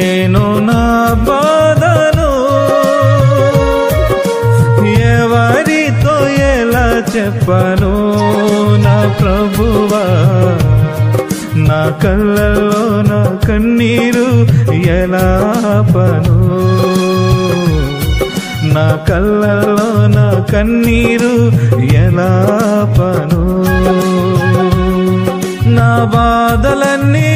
నేను నా బాధను ఎవరితో ఎలా చెప్పను నా ప్రభువా నా కళ్ళల్లో నా కన్నీరు ఎలా పను నా కళ్ళల్లో నా కన్నీరు ఎలా పను నా బాధలన్నీ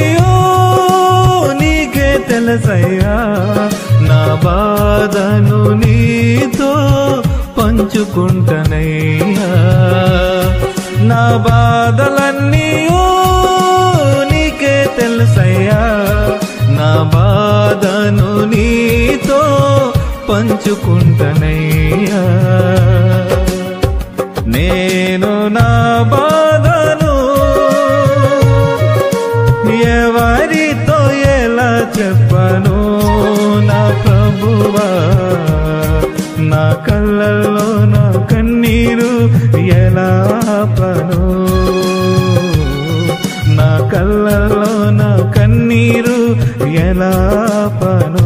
నీకే తెలుసయ్యా నా బాధను నీతో పంచుకుంటనయ్యా నా బాధలన్నీ నీకే తెలుసయ్యా నా బాధను నీతో పంచుకుంటనయ్యా నేను నా బాధను ఎవరితో ఎలా చెప్పను నా ప్రభువా నా కళ్ళల్లో నా కన్నీరు ఎలా పను నా కళ్ళల్లో నా కన్నీరు ఎలా పను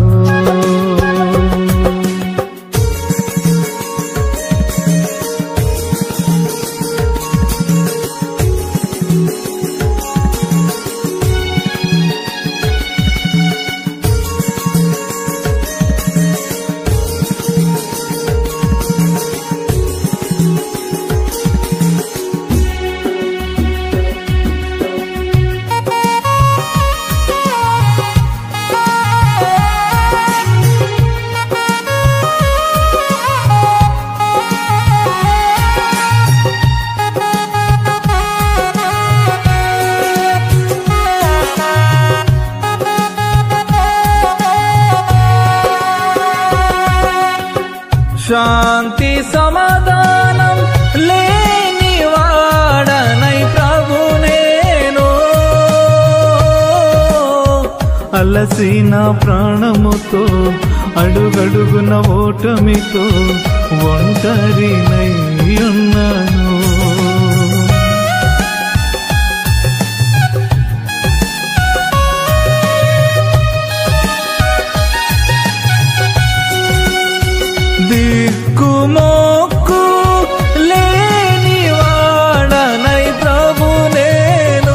శాంతి సమాధానం లేని వాడనై ప్రభు నేను అలసిన ప్రాణముతో అడుగడుగున ఓటమితో ఒంటరినై ఉన్నాను దిక్కుమోక్కు లేని వాడనై ప్రభు నేను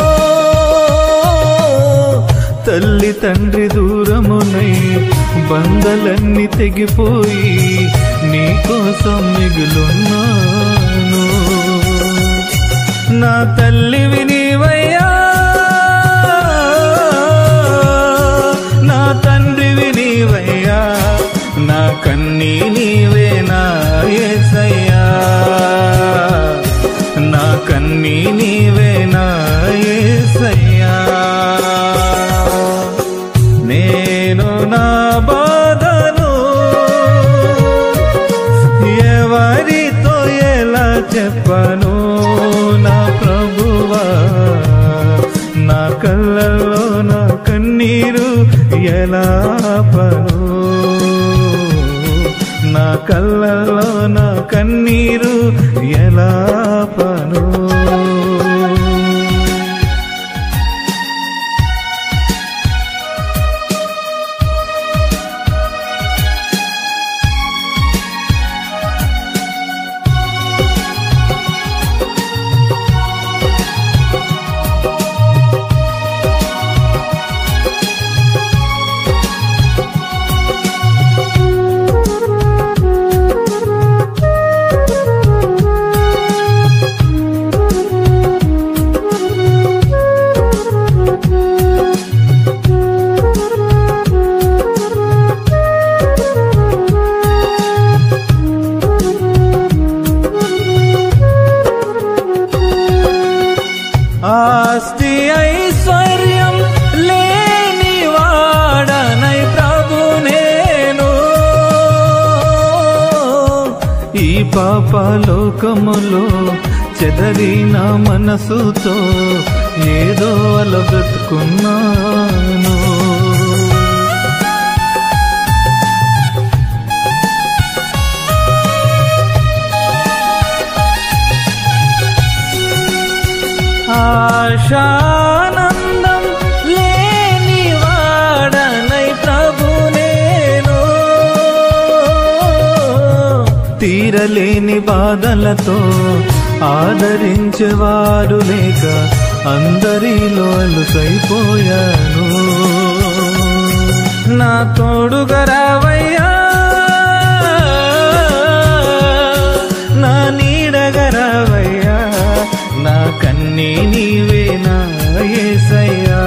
తల్లి తండ్రి దూరమునై బందలన్నీ తెగిపోయి నీకోసం మిగులున్నాను నా తల్లివి నీవయ్యా నా తండ్రివి నీవయ్యా నా కన్నీ నీవే నా యేసయ్యా నా కన్నీ నీవే నా యేసయ్యా నేను నా బాధను ఎవరితో ఎలా చెప్పను నా ప్రభువా నా కళ్ళల్లో నా కన్నీరు ఎలా పను నా కళ్ళల్లో నా కన్నీరు ఎలా పను ఆస్తి ఐశ్వర్యం లేని వాడనై ప్రభు నేను ఈ పాప లోకములో చెదరిన మనసుతో ఏదో అల బ్రతుకున్నాను ఆశానందం లేని వాడనై తీరలేని బాధలతో ఆదరించేవారు లేక అందరిలో అలుసైపోయాను నా తోడుగా రావయ్యా నా నీడగా రావయ్యా నా కన్నీ నీవే నా యేసయ్యా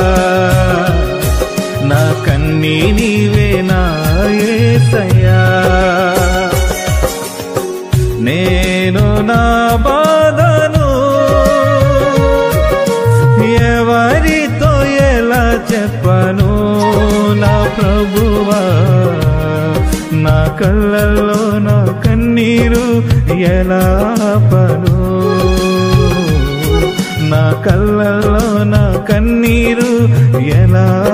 నా కన్నీ నీవే నా యేసయ్యా నేను నా బాధను ఎవరితో ఎలా చెప్పను నా ప్రభువా నా కళ్ళల్లో నా కన్నీరు ఎలా పను నా కళ్ళల్లో నా కన్నీరు ఎలా